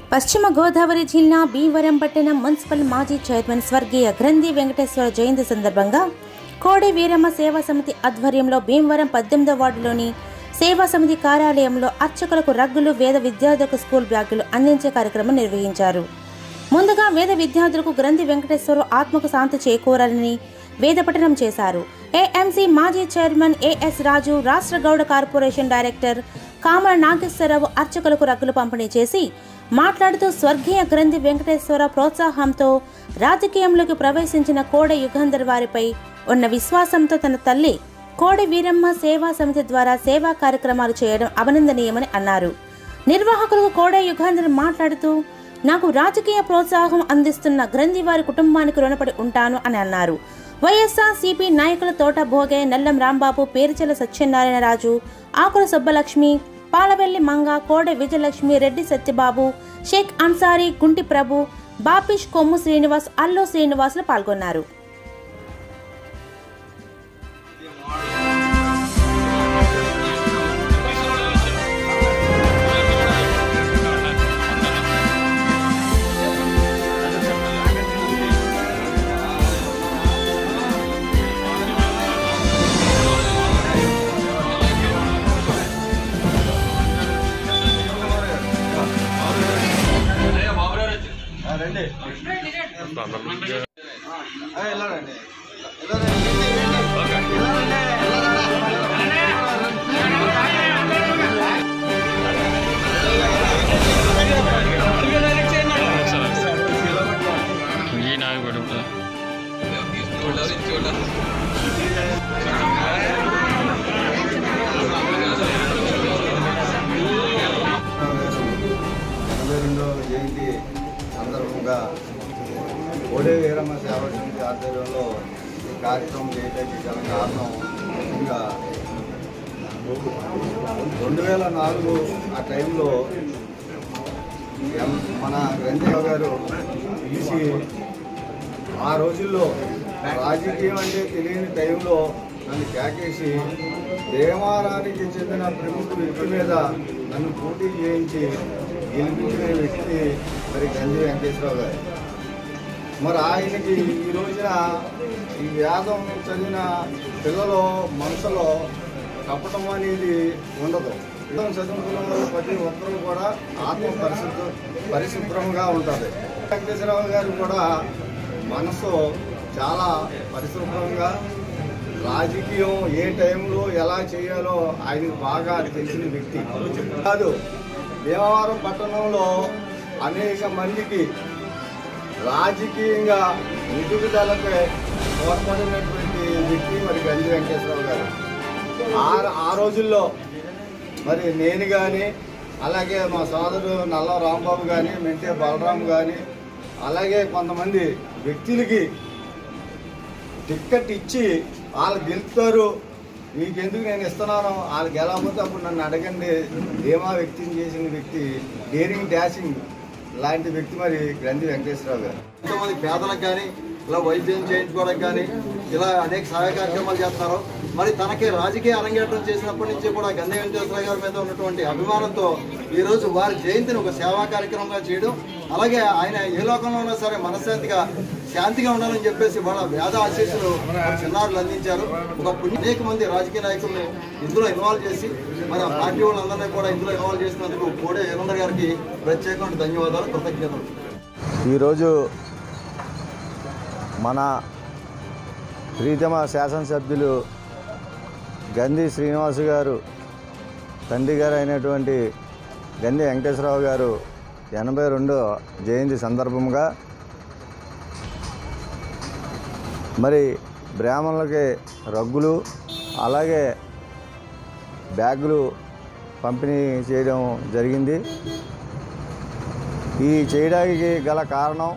పశ్చిమ గోదావరి జిల్లా భీమవరం పట్టణం మున్సిపల్ మాజీ చైర్మన్ స్వర్గీయ గ్రంథి వెంకటేశ్వర జయంతి సందర్భంగా కోడి వీరమ్మ సేవా సమితి ఆధ్వర్యంలో భీమవరం పద్దెనిమిదో వార్డులోని సేవా సమితి కార్యాలయంలో అర్చకులకు రగ్గులు వేద విద్యార్థులకు స్కూల్ బ్యాగులు అందించే కార్యక్రమం నిర్వహించారు ముందుగా వేద విద్యార్థులకు గ్రంథి వెంకటేశ్వర ఆత్మకు శాంతి చేకూరాలని వేద పఠనం చేశారు ఏఎంసీ మాజీ చైర్మన్ ఏఎస్ రాజు రాష్ట్ర గౌడ కార్పొరేషన్ డైరెక్టర్ కామల నాగేశ్వరరావు అర్చకులకు రగ్గులు పంపిణీ చేసి మాట్లాడుతూ స్వర్గీయ గ్రంథి వెంకటేశ్వర ప్రోత్సాహంతో రాజకీయంలోకి ప్రవేశించిన కోడ యుగంధర్ వారిపై ఉన్న విశ్వాసంతో తన తల్లి కోడి వీరమ్మ సేవా సమితి ద్వారా సేవా కార్యక్రమాలు చేయడం అభినందనీయమని అన్నారు నిర్వాహకులకు కోడే యుగాంధర్ మాట్లాడుతూ నాకు రాజకీయ ప్రోత్సాహం అందిస్తున్న గ్రంథి వారి కుటుంబానికి రుణపడి ఉంటాను అని అన్నారు వైఎస్ఆర్ సిపి నాయకుల తోట భోగే నల్లం రాంబాబు పేరుచెల సత్యనారాయణ రాజు ఆకుల సుబ్బలక్ష్మి పాలవెల్లి మంగ కోడె విజయలక్ష్మి రెడ్డి సత్యబాబు షేక్ అన్సారీ గుంటి ప్రభు బాపిష్ కొమ్ము శ్రీనివాస్ అల్లు శ్రీనివాసులు పాల్గొన్నారు రండి వెళ్ళారండి ఈ నాగపడు ఎనభై రెండో జయంతి సందర్భంగా కోడే వీరమ్మ సేవా సమితి ఆధ్వర్యంలో ఈ కార్యక్రమం చేయడానికి గల కారణం ముఖ్యంగా రెండు వేల నాలుగు ఆ టైంలో ఎం- మన రంజరావు గారు పిలిచి ఆ రోజుల్లో రాజకీయం అంటే తెలియని టైంలో నన్ను కేకేసి దేవాలయానికి చెందిన ప్రముఖ వ్యక్తి మీద నన్ను పోటీ చేయించి గెలిపించిన వ్యక్తి మరి గంజి వెంకటేశ్వరరావు గారు మరి ఆయనకి ఈ రోజున ఈ వేదం చదివిన పిల్లలు మనసులో కపటం అనేది ఉండదు వేదం చదువుకున్న వాళ్ళు ప్రతి ఒక్కరు కూడా ఆత్మ పరిశుద్ధ పరిశుభ్రంగా ఉంటుంది వెంకటేశ్వరరావు గారు కూడా మనసు చాలా పరిశుభ్రంగా రాజకీయం ఏ టైంలో ఎలా చేయాలో ఆయనకు బాగా తెలిసిన వ్యక్తి కాదు భీమవరం పట్టణంలో అనేక మందికి రాజకీయంగా ఎదుగుదలపై తోడ్పడినటువంటి వ్యక్తి మరి గంజి వెంకటేశ్వరరావు గారు ఆ ఆ రోజుల్లో మరి నేను కానీ అలాగే మా సోదరుడు నల్ల రాంబాబు కానీ మెంటే బలరాం కానీ అలాగే కొంతమంది వ్యక్తులకి టిక్కెట్ ఇచ్చి వాళ్ళు గెలుపుతారు మీకెందుకు నేను ఇస్తున్నాను వాళ్ళు గెలవకపోతే అప్పుడు నన్ను అడగండి ధీమా వ్యక్తిని చేసిన వ్యక్తి డేరింగ్ డాషింగ్ లాంటి వ్యక్తి మరి గ్రంథి వెంకటేశ్వరరావు గారు ఎంతోమంది పేదలకు కానీ ఇలా వైద్యం చేయించుకోవడానికి కానీ ఇలా అనేక సహాయ కార్యక్రమాలు చేస్తున్నారు మరి తనకి రాజకీయ అరంగేట్రం చేసినప్పటి నుంచి కూడా గంధ వెంకటేశ్వర గారి మీద ఉన్నటువంటి అభిమానంతో ఈ రోజు వారి జయంతిని ఒక సేవా కార్యక్రమంగా చేయడం అలాగే ఆయన ఏ లోకంలో ఉన్నా సరే మనశ్శాంతిగా శాంతిగా ఉండాలని చెప్పేసి వాళ్ళ వేద ఆశీస్సులు మన చిన్నారులు అందించారు ఒక పుణ్య అనేక మంది రాజకీయ నాయకుల్ని ఇందులో ఇన్వాల్వ్ చేసి మన పార్టీ వాళ్ళందరినీ కూడా ఇందులో ఇన్వాల్వ్ చేసినందుకు కోడే ఏమందర్ గారికి ప్రత్యేకమైన ధన్యవాదాలు కృతజ్ఞతలు ఈరోజు మన ప్రీతమ శాసనసభ్యులు గంధి శ్రీనివాస్ గారు తండ్రి గారు అయినటువంటి గంధి వెంకటేశ్వరరావు గారు ఎనభై రెండో జయంతి సందర్భంగా మరి బ్రాహ్మణులకి రగ్గులు అలాగే బ్యాగులు పంపిణీ చేయడం జరిగింది ఈ చేయడానికి గల కారణం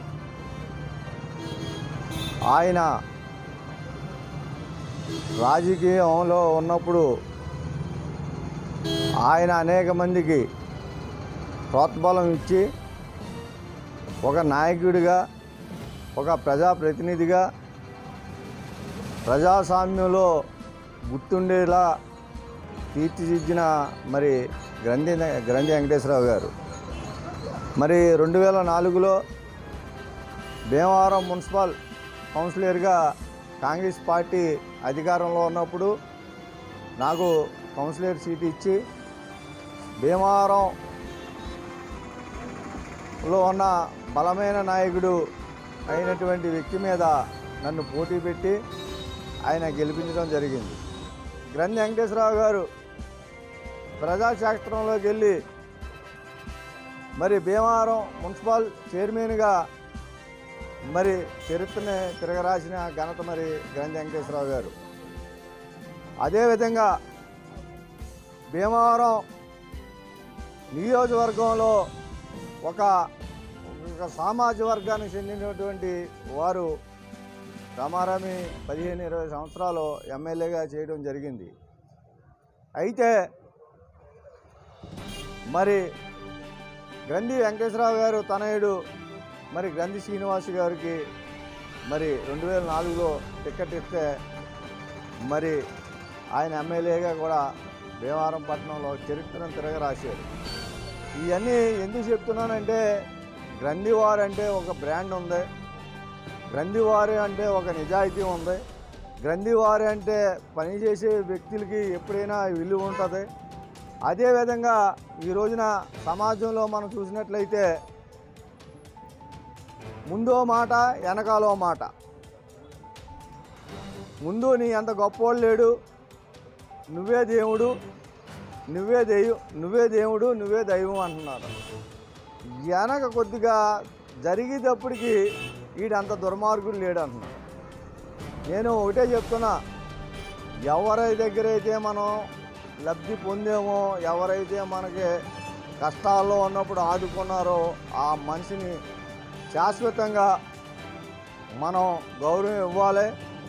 ఆయన రాజకీయంలో ఉన్నప్పుడు ఆయన అనేక మందికి ప్రోత్బలం ఇచ్చి ఒక నాయకుడిగా ఒక ప్రజాప్రతినిధిగా ప్రజాస్వామ్యంలో గుర్తుండేలా తీర్చిదిద్దిన మరి గ్రంథి గ్రంథి వెంకటేశ్వరరావు గారు మరి రెండు వేల నాలుగులో భీమవరం మున్సిపల్ కౌన్సిలర్గా కాంగ్రెస్ పార్టీ అధికారంలో ఉన్నప్పుడు నాకు కౌన్సిలర్ సీట్ ఇచ్చి భీమవరంలో ఉన్న బలమైన నాయకుడు అయినటువంటి వ్యక్తి మీద నన్ను పోటీ పెట్టి ఆయన గెలిపించడం జరిగింది గ్రంథి వెంకటేశ్వరరావు గారు ప్రజాక్షేత్రంలోకి వెళ్ళి మరి భీమవరం మున్సిపల్ చైర్మన్గా మరి చరిత్రని తిరగరాసిన ఘనత మరి గ్రంథి వెంకటేశ్వరరావు గారు అదేవిధంగా భీమవరం నియోజకవర్గంలో ఒక ఒక సామాజిక వర్గానికి చెందినటువంటి వారు రామారామి పదిహేను ఇరవై సంవత్సరాలు ఎమ్మెల్యేగా చేయడం జరిగింది అయితే మరి గ్రంథి వెంకటేశ్వరరావు గారు తనయుడు మరి గ్రంథి శ్రీనివాస్ గారికి మరి రెండు వేల నాలుగులో టికెట్ ఇస్తే మరి ఆయన ఎమ్మెల్యేగా కూడా భీమవరం పట్టణంలో చరిత్రను తిరగరాశారు ఇవన్నీ ఎందుకు చెప్తున్నానంటే గ్రంథివారు అంటే ఒక బ్రాండ్ ఉంది గ్రంథివారి అంటే ఒక నిజాయితీ ఉంది గ్రంథివారి అంటే పనిచేసే వ్యక్తులకి ఎప్పుడైనా విలువ ఉంటుంది అదేవిధంగా ఈ రోజున సమాజంలో మనం చూసినట్లయితే ముందో మాట వెనకాలో మాట ముందు నీ అంత గొప్పోడు లేడు నువ్వే దేవుడు నువ్వే దైవం నువ్వే దేవుడు నువ్వే దైవం అంటున్నారు వెనక కొద్దిగా జరిగేటప్పటికి వీడంత దుర్మార్గుడు లేడు అంటున్నాడు నేను ఒకటే చెప్తున్నా ఎవరి దగ్గర అయితే మనం లబ్ధి పొందామో ఎవరైతే మనకి కష్టాల్లో ఉన్నప్పుడు ఆదుకున్నారో ఆ మనిషిని శాశ్వతంగా మనం గౌరవం ఇవ్వాలి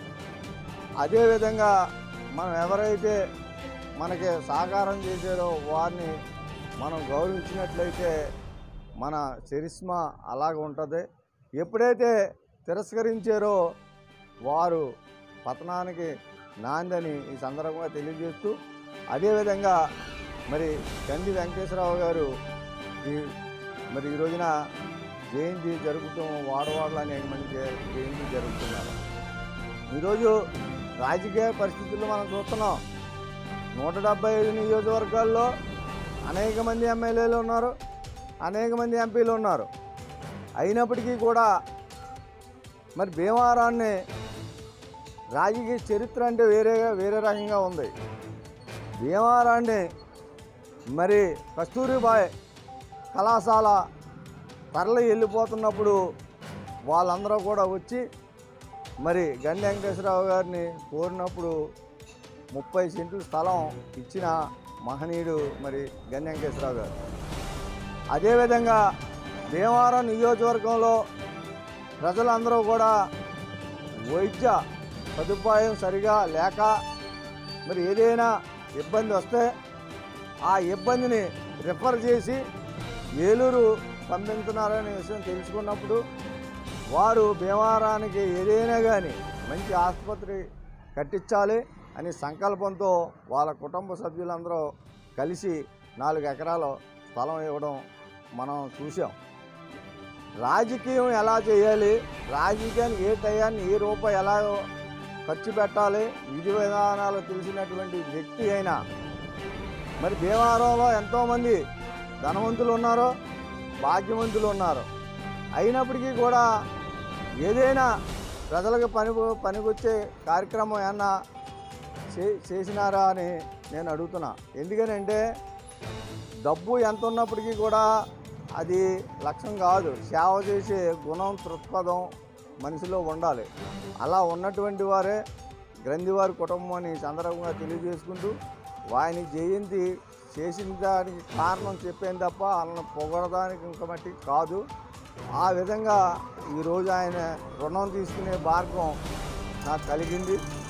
అదేవిధంగా మనం ఎవరైతే మనకి సహకారం చేశారో వారిని మనం గౌరవించినట్లయితే మన చరిస్మా అలాగ ఉంటుంది ఎప్పుడైతే తిరస్కరించారో వారు పతనానికి నాందని ఈ సందర్భంగా తెలియజేస్తూ అదేవిధంగా మరి కంది వెంకటేశ్వరరావు గారు ఈ మరి ఈ రోజున జయంతి జరుపుతూ వాడవాడలు అనేక మంది జయ- జయంతి జరుపుతున్నారు ఈరోజు రాజకీయ పరిస్థితుల్లో మనం చూస్తున్నాం నూట డెబ్బై ఐదు నియోజకవర్గాల్లో అనేక మంది ఎమ్మెల్యేలు ఉన్నారు అనేక మంది ఎంపీలు ఉన్నారు అయినప్పటికీ కూడా మరి భీమవరాన్ని రాజకీయ చరిత్ర అంటే వేరే వేరే రకంగా ఉంది భీమవరాన్ని మరి కస్తూరిబాయ్ కళాశాల తరలి వెళ్ళిపోతున్నప్పుడు వాళ్ళందరూ కూడా వచ్చి మరి గండి వెంకటేశ్వరరావు గారిని కోరినప్పుడు ముప్పై సెంట్లు స్థలం ఇచ్చిన మహనీయుడు మరి గండి వెంకటేశ్వరరావు గారు అదేవిధంగా భీమవరం నియోజకవర్గంలో ప్రజలందరూ కూడా వైద్య సదుపాయం సరిగా లేక మరి ఏదైనా ఇబ్బంది వస్తే ఆ ఇబ్బందిని రిఫర్ చేసి ఏలూరు పంపించున్నారనే విషయం తెలుసుకున్నప్పుడు వారు భీమవరానికి ఏదైనా కానీ మంచి ఆసుపత్రి కట్టించాలి అనే సంకల్పంతో వాళ్ళ కుటుంబ సభ్యులందరూ కలిసి నాలుగు ఎకరాల స్థలం ఇవ్వడం మనం చూసాం రాజకీయం ఎలా చేయాలి రాజకీయాన్ని ఏ టయాన్ని ఏ రూపాయి ఎలా ఖర్చు పెట్టాలి విధి విధానాలు తెలిసినటువంటి వ్యక్తి అయినా మరి భీమవరంలో ఎంతోమంది ధనవంతులు ఉన్నారు భాగ్యవంతులు ఉన్నారు అయినప్పటికీ కూడా ఏదైనా ప్రజలకు పని పనికొచ్చే కార్యక్రమం ఏమన్నా చే చేసినారా అని నేను అడుగుతున్నా ఎందుకనంటే డబ్బు ఎంత ఉన్నప్పటికీ కూడా అది లక్ష్యం కాదు సేవ చేసే గుణం దృక్పథం మనిషిలో ఉండాలి అలా ఉన్నటువంటి వారే గ్రంథివారి కుటుంబం అని ఈ సందర్భంగా తెలియజేసుకుంటూ ఆయన జయంతి చేసిన దానికి కారణం చెప్పాను తప్ప వాళ్ళని పొగడడానికి ఇంక మట్టి కాదు ఆ విధంగా ఈరోజు ఆయన రుణం తీసుకునే మార్గం నాకు కలిగింది